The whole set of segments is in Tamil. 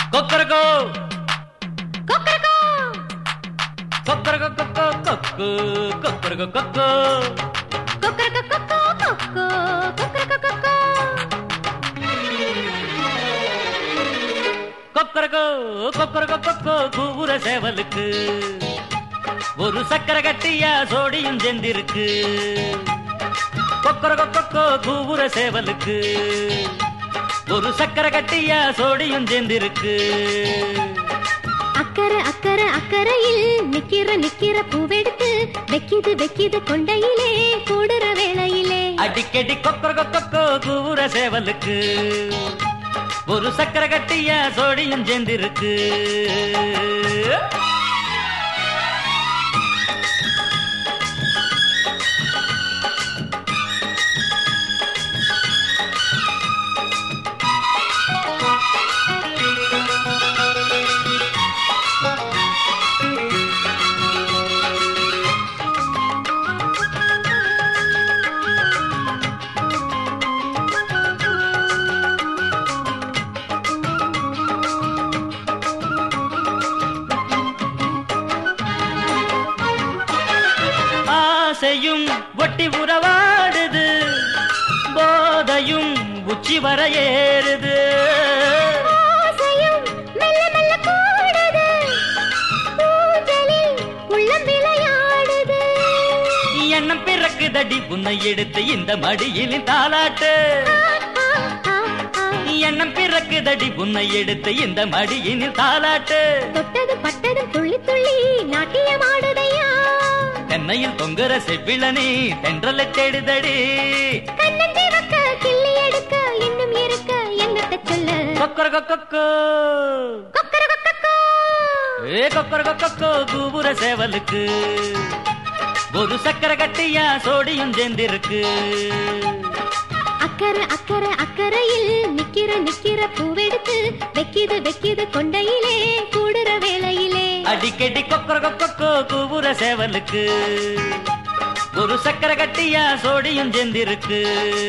கொக்கரகோ கொக்கரக்கோ கொக்கரகோ கொக்கோ கொக்கு கொக்கரகோ கொக்கோ கொக்கரக்கோ கொக்கோ கொக்கோ கொக்கரக்கோ கொக்கோ கொக்கரகோ கொக்கரகோ கொக்கோ கூவுற சேவலுக்கு ஒரு சக்கரை கட்டியா சோடியும் செந்திருக்கு கொக்கரகோ கொக்கோ கூவுற சேவலுக்கு ஒரு சக்கரை கட்டியா சோடியும் செந்திருக்கு அக்கறை அக்கறை அக்கறையில் நிக்கிற நிக்கிற பூவெடுத்து வெக்கிது வெக்கிது கொண்டையிலே கூடுற வேளையிலே அடிக்கடி கொக்கரகோ கொக்கோ கூவுற சேவலுக்கு ஒரு சக்கரை கட்டியா சோடியும் செந்திருக்கு ஆசையும் ஒட்டி உறவாடுது போதையும் உச்சி வர ஏறுது ஆசையும் மெல்ல மெல்ல கூடுது ஊஞ்சலில் உள்ளம் விளையாடுது எண்ணம் பிறக்குதடி உன்னை எடுத்து இந்த மடியில் தாலாட்டு ஆ, ஆ, ஆ. எண்ணம் பிறக்குதடி உன்னை எடுத்து இந்த மடியில் தாலாட்டு தொட்டது பட்டது துள்ளி துள்ளி நாட்டியமாடுதையா தென்னையில் தொங்குற செவ்விளனி தென்றலை தேடுதடி கண்ணந்தி வைக்க கிள்ளி எடுக்க இன்னும் இருக்க என்னத்த சொல்ல கொக்கர கொக்கோ கொக்கர கொக்கோ ஏ கொக்கர கொக்கோ கூபுர சேவலுக்கு ஒரு சக்கரை கட்டியா சோடியும் சேர்ந்திருக்கு அக்கறை அக்கறை அக்கறையில் நிக்கிற நிக்கிற பூவெடுத்து வெக்கிது வெக்கிது கொண்டையிலே கூடுற வேளையிலே அடிக்கடி கொக்கர கொக்கோ கூபுர சேவலுக்கு ஒரு சக்கரை கட்டியா சோடியும் சேர்ந்திருக்கு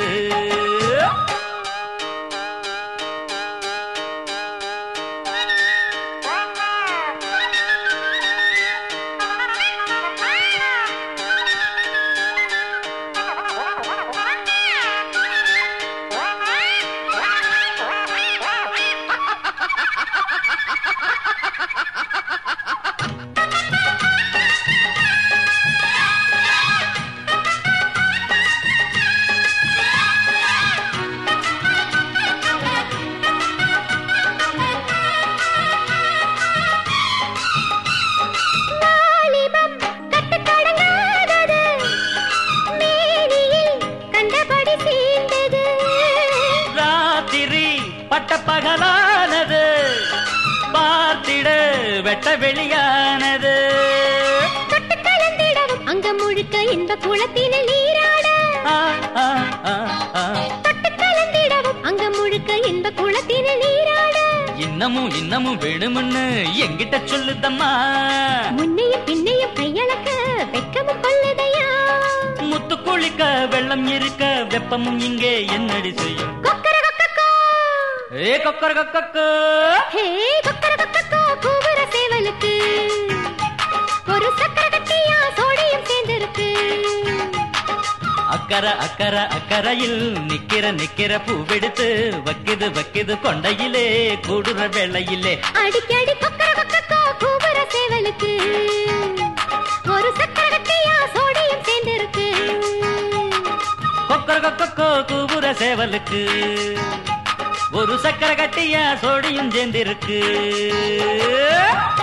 வாலிபம் கட்டுக்கடங்காதது மேனியில் கண்டபடி சீண்டது ராத்திரி பட்ட பகலானது பார்த்திட வெட்ட வெளியானது தொட்டு கலந்திடவும் அங்க முழுக்க இன்ப குளத்தினில் நீராட ஆ, ஆ, ஆ, ஆ. தொட்டு கலந்திடவும் அங்க முழுக்க இன்ப குளத்தினில் நீராட இன்னமும் இன்னமும் வேணும்னு என்கிட்ட சொல்லுதம்மா முன்னையும் பின்னையும் கையளக்க வெக்கமும் கொள்ளுதையா முத்து குளிக்க வெள்ளம் இருக்க வெப்பமும் இங்கே என்னடி செய்யும் கொக்கர கொக்கோ ஏ கொக்கர கொக்கோ ஹே கொக்கர கொக்கோ கூவுற சேவலுக்கு ஒரு சக்கர கட்டியா சோடியும் சேர்ந்திருக்கு அக்கறை அக்கறை அக்கறையில் நிக்கிற நிக்கிற பூவெடுத்து வக்கிது வக்கிது கொண்டையிலே கூடுற வேளையிலே அடிக்கடி கொக்கர கொக்கோ கூவுற சேவலுக்கு ஒரு சக்கர கட்டியா சோடியும் சேர்ந்திருக்கு கொக்கர கொக்கோ கூபுர சேவலுக்கு ஒரு சக்கரை கட்டியா சோடியும் சேர்ந்திருக்கு